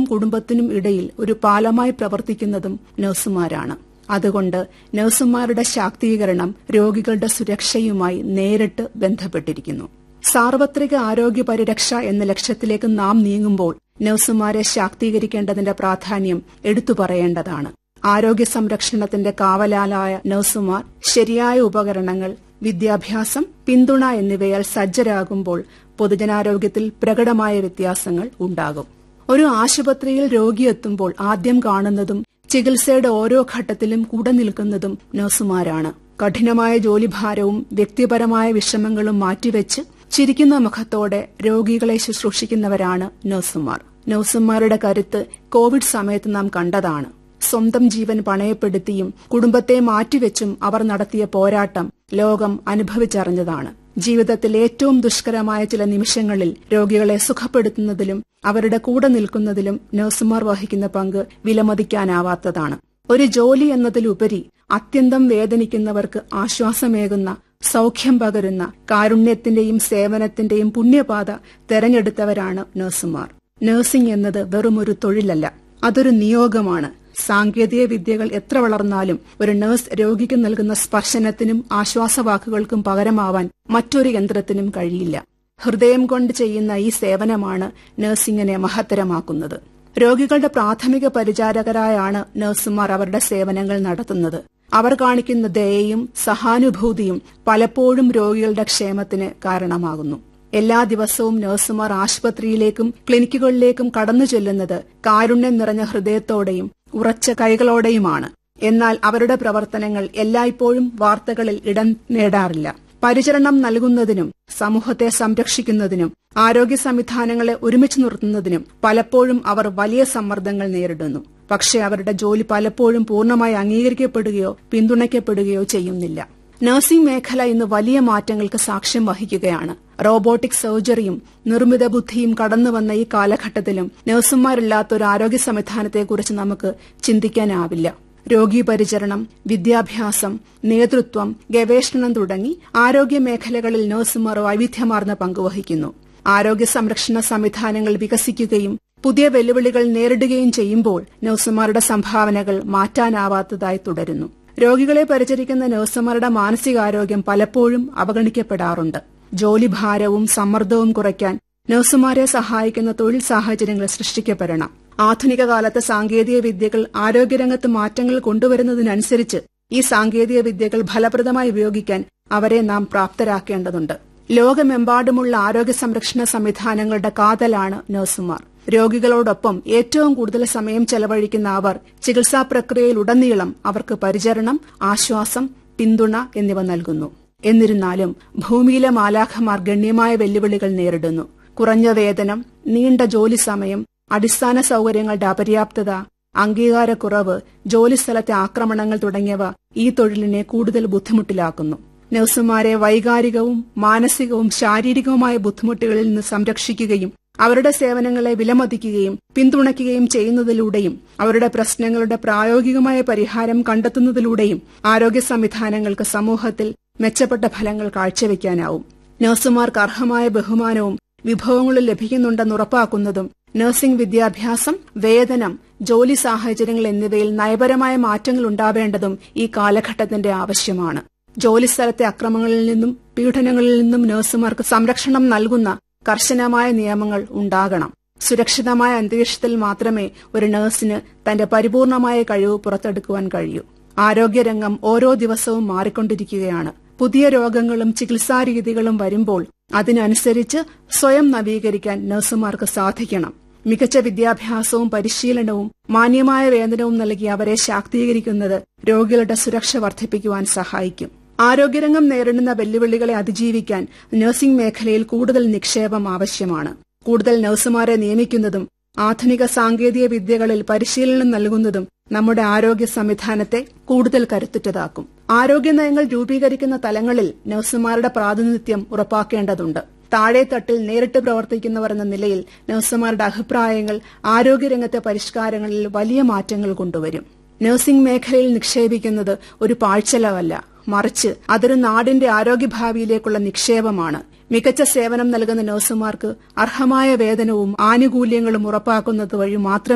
കുടുംബത്തിനും ഇടയിൽ ഒരു പാലമായി പ്രവർത്തിക്കുന്നതും നഴ്സുമാരാണ് അതുകൊണ്ട് നഴ്സുമാരുടെ ശാക്തീകരണം രോഗികളുടെ സുരക്ഷയുമായി നേരിട്ട് ബന്ധപ്പെട്ടിരിക്കുന്നു സാർവത്രിക ആരോഗ്യ പരിരക്ഷ എന്ന ലക്ഷ്യത്തിലേക്ക് നാം നീങ്ങുമ്പോൾ നഴ്സുമാരെ ശാക്തീകരിക്കേണ്ടതിന്റെ പ്രാധാന്യം എടുത്തു പറയേണ്ടതാണ് ആരോഗ്യ സംരക്ഷണത്തിന്റെ കാവലാലായ നഴ്സുമാർ ശരിയായ ഉപകരണങ്ങൾ വിദ്യാഭ്യാസം പിന്തുണ എന്നിവയാൽ സജ്ജരാകുമ്പോൾ പൊതുജനാരോഗ്യത്തിൽ പ്രകടമായ വ്യത്യാസങ്ങൾ ഉണ്ടാകും ഒരു ആശുപത്രിയിൽ രോഗിയെത്തുമ്പോൾ ആദ്യം കാണുന്നതും ചികിത്സയുടെ ഓരോ ഘട്ടത്തിലും കൂടെ നിൽക്കുന്നതും നഴ്സുമാരാണ് കഠിനമായ ജോലിഭാരവും വ്യക്തിപരമായ വിഷമങ്ങളും മാറ്റിവെച്ച് ചിരിക്കുന്ന മുഖത്തോടെ രോഗികളെ ശുശ്രൂഷിക്കുന്നവരാണ് നഴ്സുമാർ നഴ്സുമാരുടെ കരുത്ത് കോവിഡ് സമയത്ത് നാം കണ്ടതാണ് സ്വന്തം ജീവൻ പണയപ്പെടുത്തിയും കുടുംബത്തെ മാറ്റിവെച്ചും അവർ നടത്തിയ പോരാട്ടം ലോകം അനുഭവിച്ചറിഞ്ഞതാണ് ജീവിതത്തിൽ ഏറ്റവും ദുഷ്കരമായ ചില നിമിഷങ്ങളിൽ രോഗികളെ സുഖപ്പെടുത്തുന്നതിലും അവരുടെ കൂടെ നിൽക്കുന്നതിലും നഴ്സുമാർ വഹിക്കുന്ന പങ്ക് വിലമതിക്കാനാവാത്തതാണ് ഒരു ജോലി എന്നതിലുപരി അത്യന്തം വേദനിക്കുന്നവർക്ക് ആശ്വാസമേകുന്ന സൌഖ്യം പകരുന്ന കാരുണ്യത്തിന്റെയും സേവനത്തിന്റെയും പുണ്യപാത തെരഞ്ഞെടുത്തവരാണ് നഴ്സുമാർ നഴ്സിംഗ് എന്നത് വെറുമൊരു തൊഴിലല്ല അതൊരു നിയോഗമാണ് സാങ്കേതിക വിദ്യകൾ എത്ര വളർന്നാലും ഒരു നഴ്സ് രോഗിക്ക് നൽകുന്ന സ്പർശനത്തിനും ആശ്വാസവാക്കുകൾക്കും പകരമാവാൻ മറ്റൊരു യന്ത്രത്തിനും കഴിയില്ല ഹൃദയം കൊണ്ട് ചെയ്യുന്ന ഈ സേവനമാണ് നഴ്സിംഗിനെ മഹത്തരമാക്കുന്നത് രോഗികളുടെ പ്രാഥമിക പരിചാരകരായാണ് നഴ്സുമാർ അവരുടെ സേവനങ്ങൾ നടത്തുന്നത് അവർ കാണിക്കുന്ന ദയയും സഹാനുഭൂതിയും പലപ്പോഴും രോഗികളുടെ ക്ഷേമത്തിന് കാരണമാകുന്നു എല്ലാ ദിവസവും നഴ്സുമാർ ആശുപത്രിയിലേക്കും ക്ലിനിക്കുകളിലേക്കും കടന്നു ചെല്ലുന്നത് കാരുണ്യം നിറഞ്ഞ ഹൃദയത്തോടെയും ഉറച്ച കൈകളോടെയുമാണ് എന്നാൽ അവരുടെ പ്രവർത്തനങ്ങൾ എല്ലായ്പ്പോഴും വാർത്തകളിൽ ഇടം നേടാറില്ല പരിചരണം നൽകുന്നതിനും സമൂഹത്തെ സംരക്ഷിക്കുന്നതിനും ആരോഗ്യ സംവിധാനങ്ങളെ ഒരുമിച്ച് നിർത്തുന്നതിനും പലപ്പോഴും അവർ വലിയ സമ്മർദ്ദങ്ങൾ നേരിടുന്നു പക്ഷേ അവരുടെ ജോലി പലപ്പോഴും പൂർണ്ണമായി അംഗീകരിക്കപ്പെടുകയോ പിന്തുണയ്ക്കപ്പെടുകയോ ചെയ്യുന്നില്ല നഴ്സിംഗ് മേഖല ഇന്ന് വലിയ മാറ്റങ്ങൾക്ക് സാക്ഷ്യം വഹിക്കുകയാണ് റോബോട്ടിക് സർജറിയും നിർമ്മിത ബുദ്ധിയും കടന്നുവന്ന ഈ കാലഘട്ടത്തിലും നഴ്സുമാരില്ലാത്ത ഒരു ആരോഗ്യ സംവിധാനത്തെക്കുറിച്ച് നമുക്ക് ചിന്തിക്കാനാവില്ല രോഗീ പരിചരണം വിദ്യാഭ്യാസം നേതൃത്വം ഗവേഷണം തുടങ്ങി ആരോഗ്യ മേഖലകളിൽ നഴ്സുമാർ വൈവിധ്യമാർന്ന പങ്കുവഹിക്കുന്നു ആരോഗ്യ സംരക്ഷണ സംവിധാനങ്ങൾ വികസിക്കുകയും പുതിയ വെല്ലുവിളികൾ നേരിടുകയും ചെയ്യുമ്പോൾ നഴ്സുമാരുടെ സംഭാവനകൾ മാറ്റാനാവാത്തതായി തുടരുന്നു രോഗികളെ പരിചരിക്കുന്ന നഴ്സുമാരുടെ മാനസികാരോഗ്യം പലപ്പോഴും അവഗണിക്കപ്പെടാറുണ്ട് ജോലിഭാരവും സമ്മർദ്ദവും കുറയ്ക്കാൻ നഴ്സുമാരെ സഹായിക്കുന്ന തൊഴിൽ സാഹചര്യങ്ങൾ സൃഷ്ടിക്കപ്പെടണം ആധുനിക കാലത്തെ സാങ്കേതിക വിദ്യകൾ ആരോഗ്യരംഗത്ത് മാറ്റങ്ങൾ കൊണ്ടുവരുന്നതിനനുസരിച്ച് ഈ സാങ്കേതിക വിദ്യകൾ ഫലപ്രദമായി ഉപയോഗിക്കാൻ അവരെ നാം പ്രാപ്തരാക്കേണ്ടതുണ്ട് ലോകമെമ്പാടുമുള്ള ആരോഗ്യ സംരക്ഷണ സംവിധാനങ്ങളുടെ കാതലാണ് നഴ്സുമാർ രോഗികളോടൊപ്പം ഏറ്റവും കൂടുതൽ സമയം ചെലവഴിക്കുന്ന അവർ ചികിത്സാ പ്രക്രിയയിലുടനീളം അവർക്ക് പരിചരണം ആശ്വാസം പിന്തുണ എന്നിവ നൽകുന്നു എന്നിരുന്നാലും ഭൂമിയിലെ മാലാഖമാർ ഗണ്യമായ വെല്ലുവിളികൾ നേരിടുന്നു കുറഞ്ഞ വേതനം നീണ്ട ജോലി സമയം അടിസ്ഥാന സൌകര്യങ്ങളുടെ അപര്യാപ്തത അംഗീകാരക്കുറവ് ജോലിസ്ഥലത്തെ ആക്രമണങ്ങൾ തുടങ്ങിയവ ഈ തൊഴിലിനെ കൂടുതൽ ബുദ്ധിമുട്ടിലാക്കുന്നു നഴ്സുമാരെ വൈകാരികവും മാനസികവും ശാരീരികവുമായ ബുദ്ധിമുട്ടുകളിൽ നിന്ന് സംരക്ഷിക്കുകയും അവരുടെ സേവനങ്ങളെ വിലമതിക്കുകയും പിന്തുണയ്ക്കുകയും ചെയ്യുന്നതിലൂടെയും അവരുടെ പ്രശ്നങ്ങളുടെ പ്രായോഗികമായ പരിഹാരം കണ്ടെത്തുന്നതിലൂടെയും ആരോഗ്യ സംവിധാനങ്ങൾക്ക് സമൂഹത്തിൽ മെച്ചപ്പെട്ട ഫലങ്ങൾ കാഴ്ചവെക്കാനാവും നഴ്സുമാർക്ക് അർഹമായ ബഹുമാനവും വിഭവങ്ങളും ലഭിക്കുന്നുണ്ടെന്ന് ഉറപ്പാക്കുന്നതും നഴ്സിംഗ് വിദ്യാഭ്യാസം വേതനം ജോലി സാഹചര്യങ്ങൾ എന്നിവയിൽ നയപരമായ മാറ്റങ്ങൾ ഉണ്ടാവേണ്ടതും ഈ കാലഘട്ടത്തിന്റെ ആവശ്യമാണ് ജോലിസ്ഥലത്തെ അക്രമങ്ങളിൽ നിന്നും പീഡനങ്ങളിൽ നിന്നും നഴ്സുമാർക്ക് സംരക്ഷണം നൽകുന്ന കർശനമായ നിയമങ്ങൾ ഉണ്ടാകണം സുരക്ഷിതമായ അന്തരീക്ഷത്തിൽ മാത്രമേ ഒരു നഴ്സിന് തന്റെ പരിപൂർണമായ കഴിവ് പുറത്തെടുക്കുവാൻ കഴിയൂ ആരോഗ്യരംഗം ഓരോ ദിവസവും മാറിക്കൊണ്ടിരിക്കുകയാണ് പുതിയ രോഗങ്ങളും ചികിത്സാരീതികളും വരുമ്പോൾ അതിനനുസരിച്ച് സ്വയം നവീകരിക്കാൻ നഴ്സുമാർക്ക് സാധിക്കണം മികച്ച വിദ്യാഭ്യാസവും പരിശീലനവും മാന്യമായ വേതനവും നൽകി അവരെ ശാക്തീകരിക്കുന്നത് രോഗികളുടെ സുരക്ഷ വർദ്ധിപ്പിക്കുവാൻ സഹായിക്കും ആരോഗ്യരംഗം നേരിടുന്ന വെല്ലുവിളികളെ അതിജീവിക്കാൻ നഴ്സിംഗ് മേഖലയിൽ കൂടുതൽ നിക്ഷേപം ആവശ്യമാണ് കൂടുതൽ നഴ്സുമാരെ നിയമിക്കുന്നതും ആധുനിക സാങ്കേതിക വിദ്യകളിൽ പരിശീലനം നൽകുന്നതും നമ്മുടെ ആരോഗ്യ സംവിധാനത്തെ കൂടുതൽ കരുത്തുറ്റതാക്കും ആരോഗ്യ നയങ്ങൾ രൂപീകരിക്കുന്ന തലങ്ങളിൽ നഴ്സുമാരുടെ പ്രാതിനിധ്യം ഉറപ്പാക്കേണ്ടതുണ്ട് താഴെത്തട്ടിൽ നേരിട്ട് പ്രവർത്തിക്കുന്നവർ എന്ന നിലയിൽ നഴ്സുമാരുടെ അഭിപ്രായങ്ങൾ ആരോഗ്യരംഗത്തെ പരിഷ്കാരങ്ങളിൽ വലിയ മാറ്റങ്ങൾ കൊണ്ടുവരും നഴ്സിംഗ് മേഖലയിൽ നിക്ഷേപിക്കുന്നത് ഒരു പാഴ്ചലവല്ല മറിച്ച് അതൊരു നാടിന്റെ ആരോഗ്യഭാവിയിലേക്കുള്ള നിക്ഷേപമാണ് മികച്ച സേവനം നൽകുന്ന നഴ്സുമാർക്ക് അർഹമായ വേതനവും ആനുകൂല്യങ്ങളും ഉറപ്പാക്കുന്നത് വഴി മാത്രം